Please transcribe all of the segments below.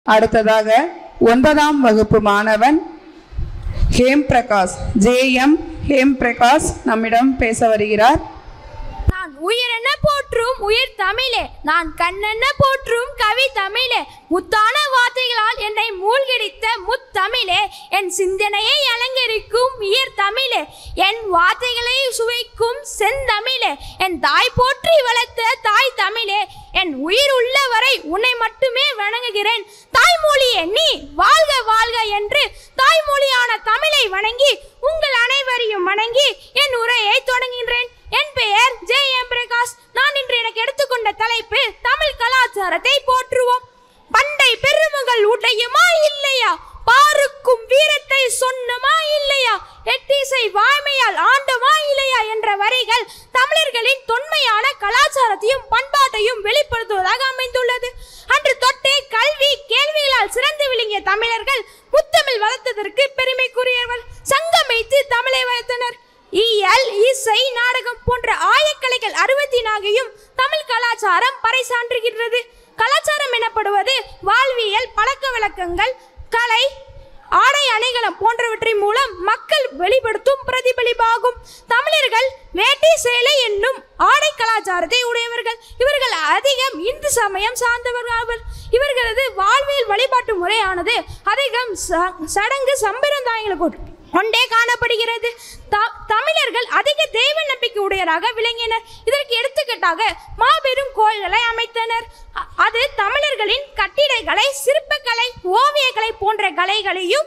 அடுத்ததாக ஒன்பதாம் வகுப்பு மாணவன் ஹேம் பிரகாஷ் ஜேஎம் ஹேம் பிரகாஷ் நம்மிடம் பேச வருகிறார் நான் உயிரென போற்றும் உயிர் தமிழே நான் கண்ணென போற்றும் கவி தமிழே முத்தான வார்த்தைகளால் என்னை மூழ்கடித்த முத்தமிழே என் சிந்தனையை அலங்கரிக்கும் உயிர் தமிழே என் வார்த்தைகளை சுவைக்கும் செந்தமிழே என் தாய் போற்றி வளர்த்த தாய் தமிழே என் உயிர் உள்ளவரை உன்னை மட்டுமே வணங்குகிறேன் தாய்மொழியே நீ வாழ்க வாழ்க என்று தாய்மொழியான தமிழை வணங்கி உங்கள் அனைவரையும் வணங்கி என் உரையை தொடங்குகின்றேன் என் பெயர் ஜே எம் பிரகாஷ் நான் இன்று எனக்கு எடுத்துக்கொண்ட தலைப்பு தமிழ் கலாச்சாரத்தை போற்றுவோம் பண்டை பெருமகள் உடையுமா இல்லையா பாருக்கும் வீரத்தை சொன்னமா இல்லையா எட்டிசை வாய்மையால் ஆண்டமா இல்லையா என்ற வரிகள் தமிழர்களின் தொன்மையான கலாச்சாரத்தையும் பண்பாட்டையும் வெளிப்படுத்துவதாக அமைந்துள்ளது அன்று தொட்டே கல்வி கேள்விகளால் சிறந்து விளங்கிய தமிழர்கள் முத்தமிழ் வளர்த்ததற்கு பெருமைக்குரியவர்கள் சங்கமைத்து தமிழை வளர்த்தனர் இயல் இசை நாடகம் போன்ற ஆயக்கலைகள் அறுபத்தி நாகையும் தமிழ் கலாச்சாரம் பறைசாற்றுகின்றது கலாச்சாரம் எனப்படுவது வாழ்வியல் பழக்க வழக்கங்கள் கலை ஆடை அணிகலம் போன்றவற்றின் மூலம் மக்கள் வெளிப்படுத்தும் பிரதிபலிப்பாகும் தமிழர்கள் வேட்டி சேலை என்னும் ஆடை கலாச்சாரத்தை உடையவர்கள் இவர்கள் அதிகம் இந்து சமயம் சார்ந்தவர்கள் இவர்களது வாழ்வியல் வழிபாட்டு முறையானது அதிகம் ச- சடங்கு சம்பிரதாயங்களை கொண்டு- கொண்டே காணப்படுகிறது த- தமிழர்கள் அதிக தெய்வ நம்பிக்கை உடையராக விளங்கினர் இதற்கு எடுத்துக்காட்டாக மாபெரும் கோயில்களை அமைத்தனர் அ- அது தமிழர்களின் கட்டிடக்கலை சிற்பக்கலை ஓவியக்கலை போன்ற கலைகளையும்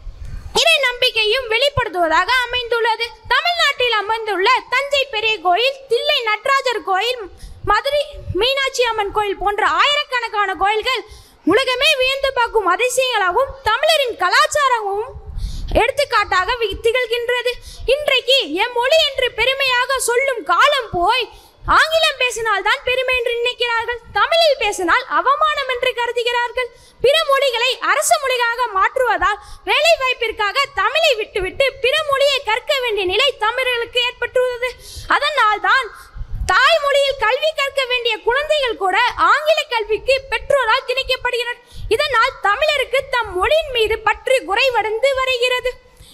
இறை நம்பிக்கையும் வெளிப்படுத்துவதாக அமைந்துள்ளது தமிழ்நாட்டில் அமைந்துள்ள தஞ்சை பெரிய கோயில் தில்லை நடராஜர் கோயில் மதுரை மீனாட்சி அம்மன் கோயில் போன்ற ஆயிரக்கணக்கான கோயில்கள் உலகமே வியந்து பார்க்கும் அதிசயங்களாகவும் தமிழரின் கலாச்சாரமும் எடுத்துக்காட்டாக வி- திகழ்கின்றது இன்றைக்கு எம் மொழி என்று பெருமையாக சொல்லும் காலம் போய் ஆங்கிலம் பேசினால் தான் பெருமை என்று நினைக்கிறார்கள் தமிழில் பேசினால் அவமானம் என்று கருதுகிறார்கள் பிற மொழிகளை அரசு மொழியாக மாற்றுவதால் வேலை வாய்ப்பிற்காக தமிழை விட்டுவிட்டு பிற மொழியை கற்க வேண்டிய நிலை தமிழர்களுக்கு ஏற்பட்டுள்ளது அதனால் தான் தாய்மொழியில் கல்வி கற்க வேண்டிய குழந்தைகள் கூட ஆங்கில கல்விக்கு பெற்றோரால் திணிக்கப்படுகிறார் இதனால் தமிழருக்கு தம் மொழியின் மீது பற்று குறைவடைந்து வருகிறது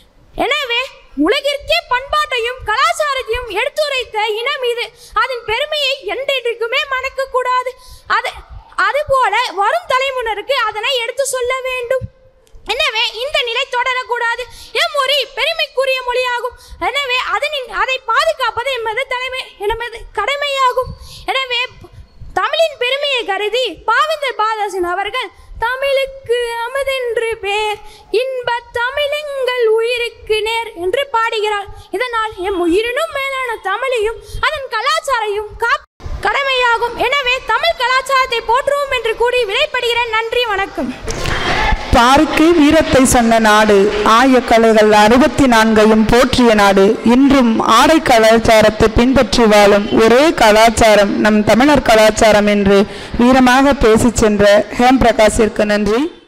எனவே உலகிற்கே பண்பாட்டையும் கலாச்சாரத்தையும் எடுத்துரைத்த இனம் இது அதன் பெருமையை என்றென்றுக்குமே மறக்க கூடாது அது அதுபோல வரும் தலைமுறைக்கு அதனை எடுத்து சொல்ல வேண்டும் எனவே இந்த நிலை தொடரக்கூடாது எம் மொழி பெருமைக்குரிய மொழியாகும் எனவே அதனின் அதை பாதுகாப்பது எமது தலைமை எனது கடமையாகும் எனவே தமிழின் பெருமையை கருதி பாவேந்தர் பாரதாசன் அவர்கள் தமிழுக்கு அமுதென்று பேர் இன்ப தமிழெங்கள் உயிருக்கு நேர் என்று பாடுகிறார் இதனால் எம் உயிரினும் மேலான தமிழையும் அதன் கலாச்சாரையும் காப் கடமையாகும் எனவே தமிழ் கலாச்சாரத்தை போற்றுவோம் என்று கூறி விடைபடுகிறேன் நன்றி வணக்கம் பாருக்கு வீரத்தை சொன்ன நாடு ஆயக்கலைகள் அறுபத்தி நான்கையும் போற்றிய நாடு இன்றும் ஆடை கலாச்சாரத்தை பின்பற்றி வாழும் ஒரே கலாச்சாரம் நம் தமிழர் கலாச்சாரம் என்று வீரமாக பேசிச் சென்ற ஹேம் பிரகாஷிற்கு நன்றி